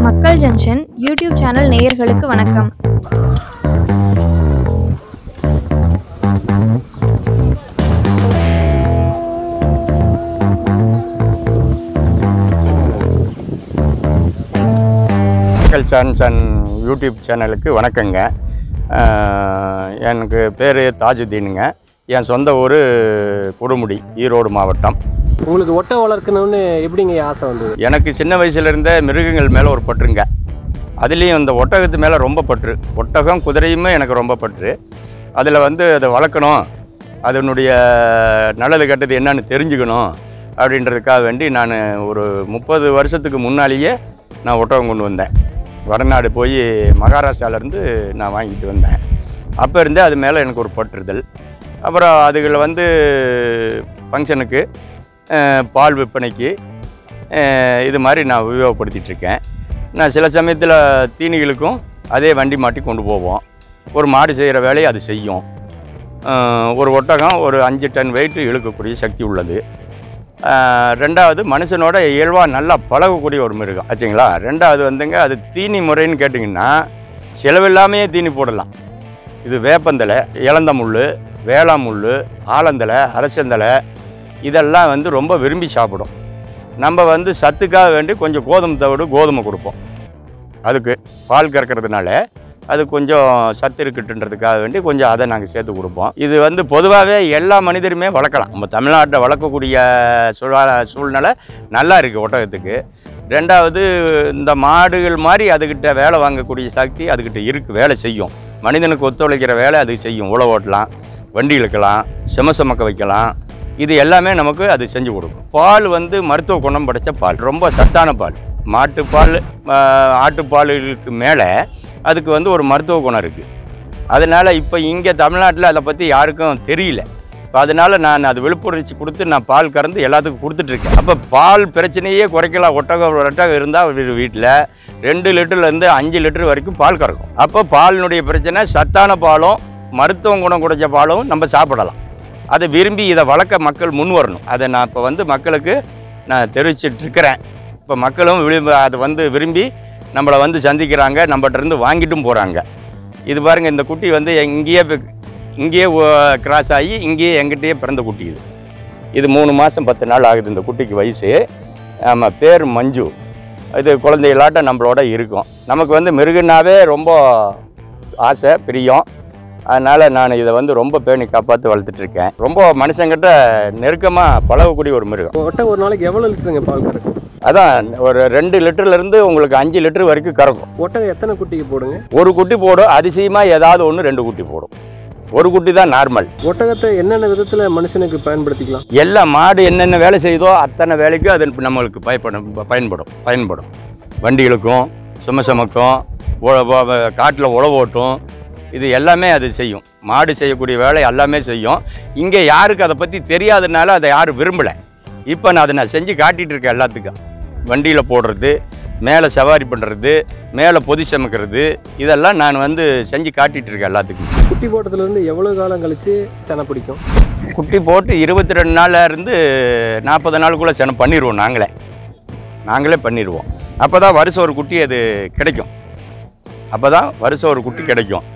மக்கள் junction YouTube channel நேயர்களுக்கு வணக்கம் மக்கள் சான்சன் யூடியூப் சேனலுக்கு வணக்கங்க அஹ், எனக்கு பேர் தாஜுதீனுங்க என் சொந்த ஊர் கொடுமுடி ஈரோடு மாவட்டம் உங்களுக்கு ஒட்டை வளர்க்கணும்னு எப்படிங்க ஆசை வந்தது எனக்கு சின்ன வயசுலேருந்தே மிருகங்கள் மேலே ஒரு பற்றுங்க அதுலேயும் இந்த ஒட்டகத்து மேலே ரொம்ப பற்று ஒட்டகம் குதிரையுமே எனக்கு ரொம்ப பற்று அதில் வந்து அதை வளர்க்கணும் அதனுடைய நல்லது கெட்டது என்னன்னு தெரிஞ்சுக்கணும் அப்படின்றதுக்காக வேண்டி நான் ஒரு முப்பது வருஷத்துக்கு முன்னாலேயே நான் ஒட்டகம் கொண்டு வந்தேன் வடநாடு போய் மகாராஷ்டிராலேருந்து நான் வாங்கிட்டு வந்தேன் அப்போ இருந்தே அது மேலே எனக்கு ஒரு பற்றுதல் அப்புறம் அதுகளை வந்து ஃபங்க்ஷனுக்கு அஹ், பால் விற்பனைக்கு அஹ், இது மாதிரி நான் உபயோகப்படுத்திட்டு இருக்கேன் நான் சில சமயத்தில் தீனிகளுக்கும் அதே வண்டி மாட்டி கொண்டு போவோம் ஒரு மாடு செய்கிற வேலையை அது செய்யும் அஹ், ஒரு ஒட்டகம் ஒரு அஞ்சு டன் வெயிட் இழுக்கக்கூடிய சக்தி உள்ளது அஹ், ரெண்டாவது மனுஷனோட இயல்பாக நல்லா பழகக்கூடிய ஒரு மிருகம் ஆச்சுங்களா ரெண்டாவது வந்துங்க அது தீனி முறைன்னு கேட்டிங்கன்னா செலவில்லாமையே தீனி போடலாம் இது வேப்பந்தலை இளந்த முள் வேளாண் முள் ஆலந்தலை அரசந்தலை இதெல்லாம் வந்து ரொம்ப விரும்பி சாப்பிடும் நம்ம வந்து சத்துக்காக வேண்டி கொஞ்சம் கோதுமை தவிடு கோதுமை கொடுப்போம் அதுக்கு பால் கறக்கிறதுனால அது கொஞ்சம் சத்து இருக்குன்றதுக்காக வேண்டி கொஞ்சம் அதை நாங்கள் சேர்த்து கொடுப்போம் இது வந்து பொதுவாகவே எல்லா மனிதருமே வளர்க்கலாம் நம்ம தமிழ்நாட்டில் வளர்க்கக்கூடிய சூழ சூழ்நிலை நல்லா இருக்குது ஒட்டகத்துக்கு ரெண்டாவது இந்த மாடுகள் மாதிரி அதுக்கிட்ட வேலை வாங்கக்கூடிய சக்தி அதுக்கிட்ட இருக்குது வேலை செய்யும் மனிதனுக்கு ஒத்துழைக்கிற வேலை அது செய்யும் உழவு ஓட்டலாம் வண்டி இழுக்கலாம் செம சுமக்க வைக்கலாம் இது எல்லாமே நமக்கு அது செஞ்சு கொடுக்கும் பால் வந்து மருத்துவ குணம் படைச்ச பால் ரொம்ப சத்தான பால் மாட்டுப்பால் ஆஹ், ஆட்டுப்பாலுக்கு மேலே அதுக்கு வந்து ஒரு மருத்துவ குணம் இருக்குது அதனால் இப்போ இங்கே தமிழ்நாட்டில் அதை பற்றி யாருக்கும் தெரியல இப்போ அதனால் நான் அது விழிப்புணர்ச்சி கொடுத்து நான் பால் கறந்து எல்லாத்துக்கும் கொடுத்துட்ருக்கேன் அப்போ பால் பிரச்சனையே குறைக்கலாம் ஒட்டகம் ஒட்டகம் இருந்தால் வீட்டில் ரெண்டு லிட்டர்லேருந்து அஞ்சு லிட்டர் வரைக்கும் பால் கறக்கும் அப்போ பாலினுடைய பிரச்சனை சத்தான பாலும் மருத்துவ குணம் குறைச்ச பாலும் நம்ம சாப்பிடலாம் அதை விரும்பி இதை வளர்க்க மக்கள் முன் வரணும் அதை நான் இப்போ வந்து மக்களுக்கு நான் தெரிவிச்சிட்டு இருக்கிறேன் இப்போ மக்களும் விரும்பி அதை வந்து விரும்பி நம்மளை வந்து சந்திக்கிறாங்க நம்மகிட்ட இருந்து வாங்கிட்டும் போகிறாங்க இது பாருங்கள் இந்த குட்டி வந்து இங்கேயே பி- இங்கேயே கிராஸ் ஆகி இங்கேயே எங்கிட்டயே பிறந்த குட்டி இது இது மூணு மாதம் பத்து நாள் ஆகுது இந்த குட்டிக்கு வயசு ஆமாம் பேர் மஞ்சு இது குழந்தைகளாட்டம் நம்மளோட இருக்கும் நமக்கு வந்து மிருகனாவே ரொம்ப ஆசை பிரியம் அதனால் நான் இதை வந்து ரொம்ப பேணி காப்பாற்றி வளர்த்துட்டு இருக்கேன் ரொம்ப மனுஷங்கிட்ட நெருக்கமாக பழகக்கூடிய ஒரு மிருகம் ஒட்டை ஒரு நாளைக்கு எவ்வளோ லிட்டருங்க பால் கறக்கும் அதான் ஒரு ரெண்டு லிட்டர்லேருந்து உங்களுக்கு அஞ்சு லிட்டர் வரைக்கும் கறக்கும் ஒட்டகம் எத்தனை குட்டிக்கு போடுங்க ஒரு குட்டி போடும் அதிசயமாக ஏதாவது ஒன்று ரெண்டு குட்டி போடும் ஒரு குட்டி தான் நார்மல் ஒட்டகத்தை என்னென்ன விதத்தில் மனுஷனுக்கு பயன்படுத்திக்கலாம் எல்லா மாடு என்னென்ன வேலை செய்யுதோ அத்தனை வேலைக்கும் அது நம்மளுக்கு பயப்படும் பயன்படும் பயன்படும் வண்டிகளுக்கும் சும சுமக்கும் காட்டில் உழவு ஓட்டும் இது எல்லாமே அது செய்யும் மாடு செய்யக்கூடிய வேலை எல்லாமே செய்யும் இங்கே யாருக்கு அதை பற்றி தெரியாதனால அதை யாரும் விரும்பலை இப்போ நான் அதை நான் செஞ்சு காட்டிகிட்டு இருக்கேன் எல்லாத்துக்கும் வண்டியில் போடுறது மேலே சவாரி பண்ணுறது மேலே பொதி சமைக்கிறது இதெல்லாம் நான் வந்து செஞ்சு காட்டிகிட்டு இருக்கேன் எல்லாத்துக்கும் குட்டி போட்டதுலேருந்து எவ்வளோ காலம் கழிச்சு செனை பிடிக்கும் குட்டி போட்டு இருபத்தி ரெண்டு நாள்ல இருந்து நாற்பது நாளுக்குள்ளே சென பண்ணிடுவோம் நாங்களே நாங்களே பண்ணிடுவோம் அப்போ தான் வருஷம் ஒரு குட்டி அது கிடைக்கும் அப்போ தான் வருஷம் ஒரு குட்டி கிடைக்கும்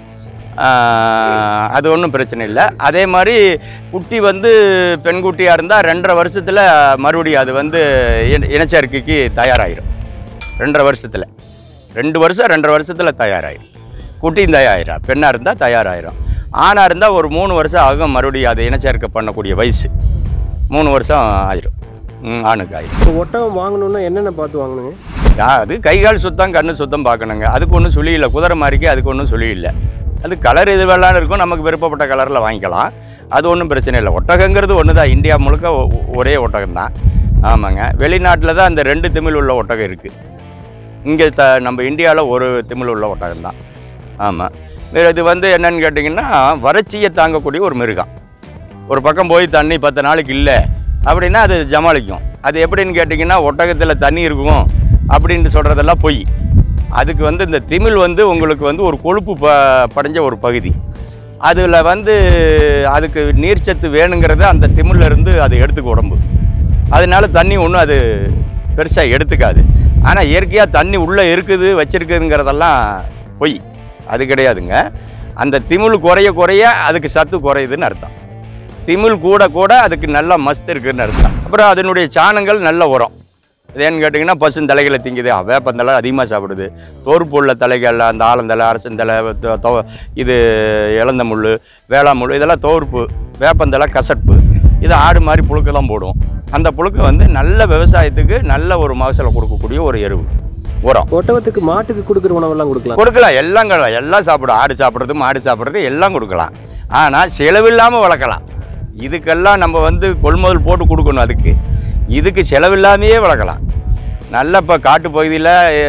ஆஹ், அது ஒன்றும் பிரச்சனை இல்லை அதே மாதிரி குட்டி வந்து பெண் குட்டியாக இருந்தால் ரெண்டரை வருஷத்தில் மறுபடியும் அது வந்து இன- இனச்சேர்க்கைக்கு தயாராகிடும் ரெண்டரை வருஷத்தில் ரெண்டு வருஷம் ரெண்டரை வருஷத்தில் தயாராகிடும் குட்டியும் தயாராகிடும் பெண்ணாக இருந்தால் தயாராகிடும் ஆணாக இருந்தால் ஒரு மூணு வருஷம் ஆகும் மறுபடியும் அதை இனச்சேர்க்கை பண்ணக்கூடிய வயசு மூணு வருஷம் ஆயிரும் ம், ஆணுக்கு ஆயிரும் இப்போ ஒட்டகம் வாங்கணுன்னா என்னென்ன பார்த்து வாங்கணுங்க யா- அது கை கால் சுத்தம் கண்ணு சுத்தம் பார்க்கணுங்க அதுக்கு ஒன்றும் சொல்லி இல்லை குதிரை மாதிரிக்கு அதுக்கு ஒன்றும் சொல்லி இல்லை அது கலர் இது வெள்ளான்னு இருக்கும் நமக்கு விருப்பப்பட்ட கலரில் வாங்கிக்கலாம் அது ஒன்றும் பிரச்சனை இல்லை ஒட்டகங்கிறது ஒன்று தான் இந்தியா முழுக்க ஒ- ஒ- ஒரே ஒட்டகம் தான் ஆமாங்க வெளிநாட்டில் தான் அந்த ரெண்டு திமிழ் உள்ள ஒட்டகம் இருக்குது இங்கே த நம்ம இந்தியாவில் ஒரு திமிழ் உள்ள ஒட்டகம் தான் ஆமாம் இது வந்து என்னன்னு கேட்டிங்கன்னா வறட்சியை தாங்கக்கூடிய ஒரு மிருகம் ஒரு பக்கம் போய் தண்ணி பத்து நாளைக்கு இல்லை அப்படின்னா அது ஜமாளிக்கும் அது எப்படின்னு கேட்டிங்கன்னா ஒட்டகத்தில் தண்ணி இருக்கும் அப்படின்னு சொல்கிறதெல்லாம் பொய் அதுக்கு வந்து இந்த திமிழ் வந்து உங்களுக்கு வந்து ஒரு கொழுப்பு ப படைஞ்ச ஒரு பகுதி அதில் வந்து அதுக்கு நீர்ச்சத்து வேணுங்கிறத அந்த திமிழ்ல இருந்து அது எடுத்துக்க உடம்பு அதனால தண்ணி ஒன்றும் அது பெருசாக எடுத்துக்காது ஆனால் இயற்கையாக தண்ணி உள்ளே இருக்குது வச்சிருக்குதுங்கிறதெல்லாம் பொய் அது கிடையாதுங்க அந்த திமிழ் குறைய குறைய அதுக்கு சத்து குறையுதுன்னு அர்த்தம் திமிழ் கூட கூட அதுக்கு நல்ல மஸ்த் இருக்குதுன்னு அர்த்தம் அப்புறம் அதனுடைய சாணங்கள் நல்ல உரம் இது ஏன்னு கேட்டிங்கன்னா பசு தலைகளை திங்குது அஹ் வேப்பந்தலை அதிகமாக சாப்பிடுது தோற்பு உள்ள தலைகள் அந்த ஆலந்தலை அரசந்தலை தொ- தொ- இது இளந்த முள் வேளாமுள் இதெல்லாம் தோற்பு வேப்பந்தலை கசப்பு இது ஆடு மாதிரி புழுக்க தான் போடும் அந்த புழுக்க வந்து நல்ல விவசாயத்துக்கு நல்ல ஒரு மகசூலை கொடுக்கக்கூடிய ஒரு எருவு உரம் ஒட்டகத்துக்கு மாட்டுக்கு கொடுக்குற உணவெல்லாம் கொடுக்கலாம் கொடுக்கலாம் எல்லாம் கொடுக்கலாம் எல்லாம் சாப்பிடும் ஆடு சாப்பிட்றது மாடு சாப்பிட்றது எல்லாம் கொடுக்கலாம் ஆனால் செலவில்லாமல் வளர்க்கலாம் இதுக்கெல்லாம் நம்ம வந்து கொள்முதல் போட்டு கொடுக்கணும் அதுக்கு இதுக்கு செலவில்லாமையே வளர்க்கலாம் நல்ல இப்போ காட்டு பகுதியில்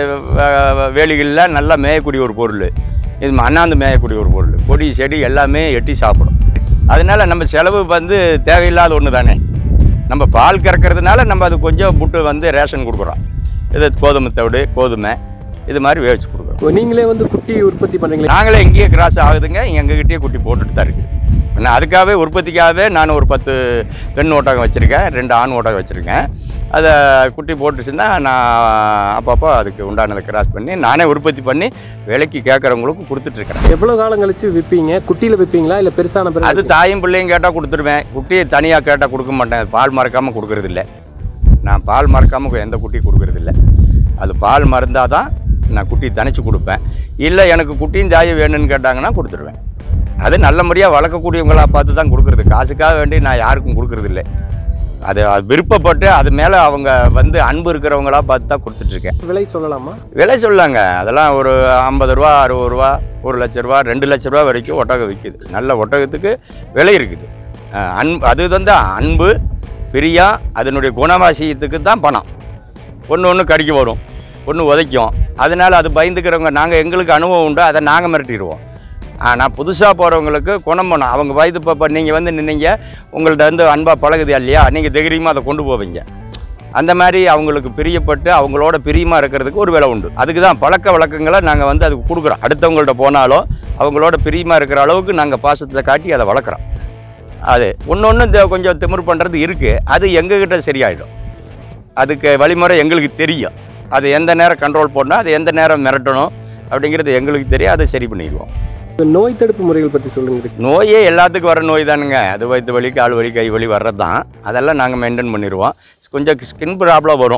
வேலிகளில் நல்லா மேயக்கூடிய ஒரு பொருள் இது அண்ணாந்து மேயக்கூடிய ஒரு பொருள் கொடி செடி எல்லாமே எட்டி சாப்பிடும் அதனால நம்ம செலவு வந்து தேவையில்லாத ஒன்று தானே நம்ம பால் கறக்கிறதுனால நம்ம அது கொஞ்சம் புட்டு வந்து ரேஷன் கொடுக்குறோம் இது கோதுமை தவிடு கோதுமை இது மாதிரி வேவிச்சு கொடுக்குறோம் இப்போ நீங்களே வந்து குட்டி உற்பத்தி பண்ணுறீங்களா நாங்களே இங்கேயே கிராஸ் ஆகுதுங்க எங்ககிட்டயே குட்டி போட்டுட்டு தான் இருக்குது நான் அதுக்காகவே உற்பத்திக்காகவே நான் ஒரு பத்து பெண் ஓட்டகம் வச்சுருக்கேன் ரெண்டு ஆண் ஓட்டகம் வச்சுருக்கேன் அதை குட்டி போட்டுச்சுன்னா நான் அப்பப்போ அதுக்கு உண்டானதை கிராஸ் பண்ணி நானே உற்பத்தி பண்ணி விலைக்கு கேட்குறவங்களுக்கு கொடுத்துட்ருக்கிறேன் எவ்வளோ காலம் கழிச்சு விற்பீங்க குட்டியில் விற்பீங்களா இல்லை பெருசான பிறகு அது தாயும் பிள்ளையும் கேட்டால் கொடுத்துருவேன் குட்டியை தனியாக கேட்டால் கொடுக்க மாட்டேன் பால் மறக்காமல் கொடுக்கறதில்ல நான் பால் மறக்காமல் எந்த குட்டியும் கொடுக்கறதில்ல அது பால் மறந்தால் தான் நான் குட்டி தனிச்சு கொடுப்பேன் இல்லை எனக்கு குட்டியும் தாயும் வேணும்னு கேட்டாங்கன்னா கொடுத்துருவேன் அது நல்ல முறையாக வளர்க்கக்கூடியவங்களா பார்த்து தான் கொடுக்குறது காசுக்காக வேண்டி நான் யாருக்கும் கொடுக்கறதில்ல அது அது விருப்பப்பட்டு அது மேலே அவங்க வந்து அன்பு இருக்கிறவங்களா பார்த்து தான் கொடுத்துட்ருக்கேன் விலை சொல்லலாமா விலை சொல்லாங்க அதெல்லாம் ஒரு ஐம்பது ரூபா அறுபது ரூபா ஒரு லட்ச ரூபா ரெண்டு லட்ச ரூபா வரைக்கும் ஒட்டகம் விற்கிது நல்ல ஒட்டகத்துக்கு விலை இருக்குது அஹ் அன்பு அது வந்து அன்பு பிரியம் அதனுடைய குணவாசியத்துக்கு தான் பணம் ஒன்று ஒன்று கடிக்க வரும் ஒன்று உதைக்கும் அதனால் அது பயந்துக்கிறவங்க நாங்கள் எங்களுக்கு அனுபவம் உண்டு அதை நாங்கள் மிரட்டிடுவோம் ஆனால் புதுசாக போகிறவங்களுக்கு குணம் பண்ணும் அவங்க வயது இப்போ நீங்கள் வந்து நின்னீங்க உங்கள்ட்ட வந்து அன்பாக பழகுது இல்லையா நீங்கள் தைரியமாக அதை கொண்டு போவீங்க அந்த மாதிரி அவங்களுக்கு பிரியப்பட்டு அவங்களோட பிரியமாக இருக்கிறதுக்கு ஒரு வேலை உண்டு அதுக்கு தான் பழக்க வழக்கங்களை நாங்கள் வந்து அதுக்கு கொடுக்குறோம் அடுத்தவங்கள்ட்ட போனாலும் அவங்களோட பிரியமாக இருக்கிற அளவுக்கு நாங்கள் பாசத்தை காட்டி அதை வளர்க்குறோம் அது ஒன்று ஒன்று கொஞ்சம் திமிர் பண்ணுறது இருக்குது அது எங்ககிட்ட சரியாயிடும் அதுக்கு வழிமுறை எங்களுக்கு தெரியும் அது எந்த நேரம் கண்ட்ரோல் பண்ணால் அது எந்த நேரம் மிரட்டணும் அப்படிங்கிறது எங்களுக்கு தெரியும் அதை சரி பண்ணிடுவோம் இப்போ நோய் தடுப்பு முறைகள் பற்றி சொல்லுங்க இதுக்கு. நோயே எல்லாத்துக்கும் வர நோய் தானுங்க அது வயிற்று வலி கால் வலி கை வலி வர்றது தான் அதெல்லாம் நாங்கள் மெயின்டைன் பண்ணிடுவோம் கொஞ்சம் ஸ்கின் ப்ராப்ளம் வரும்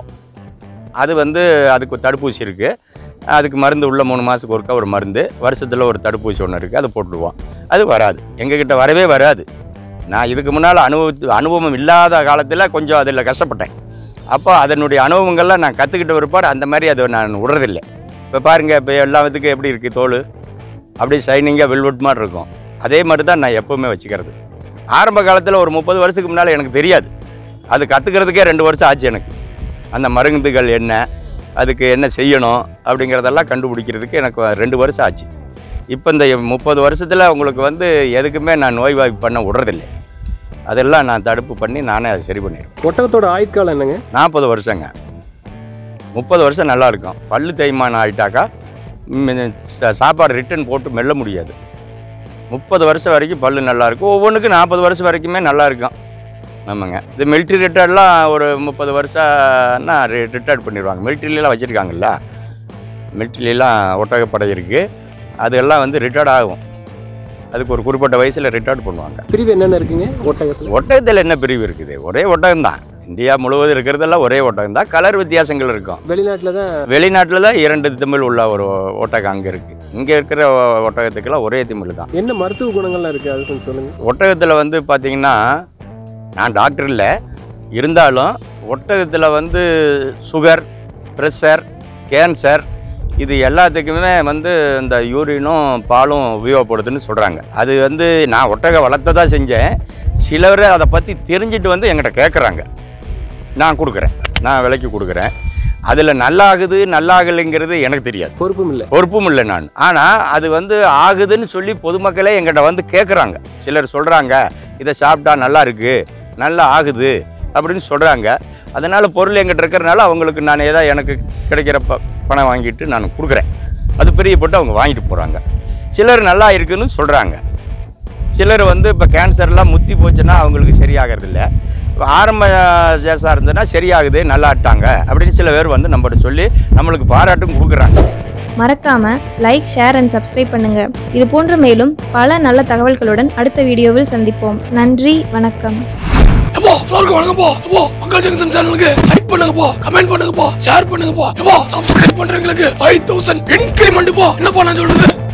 அது வந்து அதுக்கு தடுப்பூசி இருக்குது அதுக்கு மருந்து உள்ள மூணு மாதத்துக்கு ஒருக்கா ஒரு மருந்து வருஷத்தில் ஒரு தடுப்பூசி ஒன்று இருக்குது அதை போட்டுடுவோம் அது வராது எங்ககிட்ட வரவே வராது நான் இதுக்கு முன்னால் அனுபவத்து அனுபவம் இல்லாத காலத்தில் கொஞ்சம் அதில் கஷ்டப்பட்டேன் அப்போ அதனுடைய அனுபவங்கள்லாம் நான் கற்றுக்கிட்ட பிற்பாடு அந்த மாதிரி அதை நான் விடுறதில்லை இப்போ பாருங்கள் இப்போ எல்லாத்துக்கும் எப்படி இருக்குது தோல் அப்படியே ஷைனிங்காக வெல்வெட் மாதிரி இருக்கும் அதே மாதிரி தான் நான் எப்போவுமே வச்சுக்கிறது ஆரம்ப காலத்தில் ஒரு முப்பது வருஷத்துக்கு முன்னால் எனக்கு தெரியாது அது கற்றுக்கிறதுக்கே ரெண்டு வருஷம் ஆச்சு எனக்கு அந்த மருந்துகள் என்ன அதுக்கு என்ன செய்யணும் அப்படிங்கிறதெல்லாம் கண்டுபிடிக்கிறதுக்கு எனக்கு ரெண்டு வருஷம் ஆச்சு இப்போ இந்த முப்பது வருஷத்தில் உங்களுக்கு வந்து எதுக்குமே நான் நோய்வாய்ப்பு பண்ண விடுறதில்லை அதெல்லாம் நான் தடுப்பு பண்ணி நானே அதை சரி பண்ணிடுவேன் ஒட்டகத்தோட ஆயுட்காலம் என்னங்க நாற்பது வருஷங்க முப்பது வருஷம் நல்லா இருக்கும் பல்லு தேய்மானம் ஆகிட்டாக்கா ம், சா- சாப்பாடு ரிட்டன் போட்டு மெல்ல முடியாது முப்பது வருஷம் வரைக்கும் பல்லு நல்லா இருக்கும் ஒவ்வொன்றுக்கும் நாற்பது வருஷம் வரைக்குமே நல்லா இருக்கும் ஆமாங்க இது மிலிட்ரி ரிட்டையர்ட்லாம் ஒரு முப்பது வருஷம்னா ரிட்டையர்ட் பண்ணிடுவாங்க மிலிட்ரிலாம் வச்சுருக்காங்கல்ல மிலிட்ரிலாம் ஒட்டகப்படை இருக்குது அதெல்லாம் வந்து ரிட்டையர்ட் ஆகும் அதுக்கு ஒரு குறிப்பிட்ட வயசில் ரிட்டையர்ட் பண்ணுவாங்க பிரிவு என்னென்ன இருக்குங்க ஒட்டகத்தில் ஒட்டகத்தில் என்ன பிரிவு இருக்குது ஒரே ஒட்டகம் தான் இந்தியா முழுவதும் இருக்கிறதெல்லாம் ஒரே ஒட்டகம் தான் கலர் வித்தியாசங்கள் இருக்கும் வெளிநாட்டில் தான் வெளிநாட்டில் தான் இரண்டு திமிழ் உள்ள ஒரு ஒட்டகம் அங்கே இருக்குது இங்கே இருக்கிற ஒ- ஒட்டகத்துக்கெல்லாம் ஒரே திமிழ் தான் என்ன மருத்துவ குணங்கள்லாம் இருக்குது அது கொஞ்சம் சொல்லுங்கள் ஒட்டகத்தில் வந்து பார்த்தீங்கன்னா நான் டாக்டர் இல்லை இருந்தாலும் ஒட்டகத்தில் வந்து சுகர் ப்ரெஷர் கேன்சர் இது எல்லாத்துக்குமே வந்து இந்த யூரினும் பாலும் உபயோகப்படுதுன்னு சொல்கிறாங்க அது வந்து நான் ஒட்டகம் வளர்த்ததா செஞ்சேன் சிலர் அதை பற்றி தெரிஞ்சுட்டு வந்து என்கிட்ட கேட்குறாங்க நான் கொடுக்குறேன் நான் விலைக்கு கொடுக்குறேன் அதில் நல்லாகுது நல்லாகலைங்கிறது எனக்கு தெரியாது பொறுப்பும் இல்லை பொறுப்பும் இல்லை நான் ஆனால் அது வந்து ஆகுதுன்னு சொல்லி பொதுமக்களே எங்கிட்ட வந்து கேட்குறாங்க சிலர் சொல்கிறாங்க இதை சாப்பிட்டா நல்லா இருக்கு நல்லா ஆகுது அப்படின்னு சொல்கிறாங்க அதனால் பொருள் எங்கிட்ட இருக்கிறனால அவங்களுக்கு நான் ஏதோ எனக்கு கிடைக்கிற ப பணம் வாங்கிட்டு நான் கொடுக்குறேன் அது பிரியப்பட்டு அவங்க வாங்கிட்டு போகிறாங்க சிலர் நல்லா இருக்குன்னு சொல்கிறாங்க சிலர் வந்து இப்போ கேன்சர்லாம் முத்தி போச்சுன்னா அவங்களுக்கு சரியாகிறது இல்லை ஆரம்ப ஜேஸாக இருந்ததுன்னா சரியாகுது நல்லாட்டாங்க அப்படின்னு சில பேர் வந்து நம்மகிட்ட சொல்லி நம்மளுக்கு பாராட்டும் கொடுக்குறாங்க மறக்காம லைக் ஷேர் அண்ட் சப்ஸ்கிரைப் பண்ணுங்க இது போன்ற மேலும் பல நல்ல தகவல்களுடன் அடுத்த வீடியோவில் சந்திப்போம் நன்றி வணக்கம் எப்போ எல்லாருக்கும் வணக்கம் போ எப்போ பங்கா ஜங்ஷன் சேனலுக்கு லைக் பண்ணுங்க போ கமெண்ட் பண்ணுங்க போ ஷேர் பண்ணுங்க போ எப்போ சப்ஸ்கிரைப் பண்றவங்களுக்கு ஃபைவ் தௌசண்ட் இன்கிரிமெண்ட் போ என்னப்பா நான் சொல்றது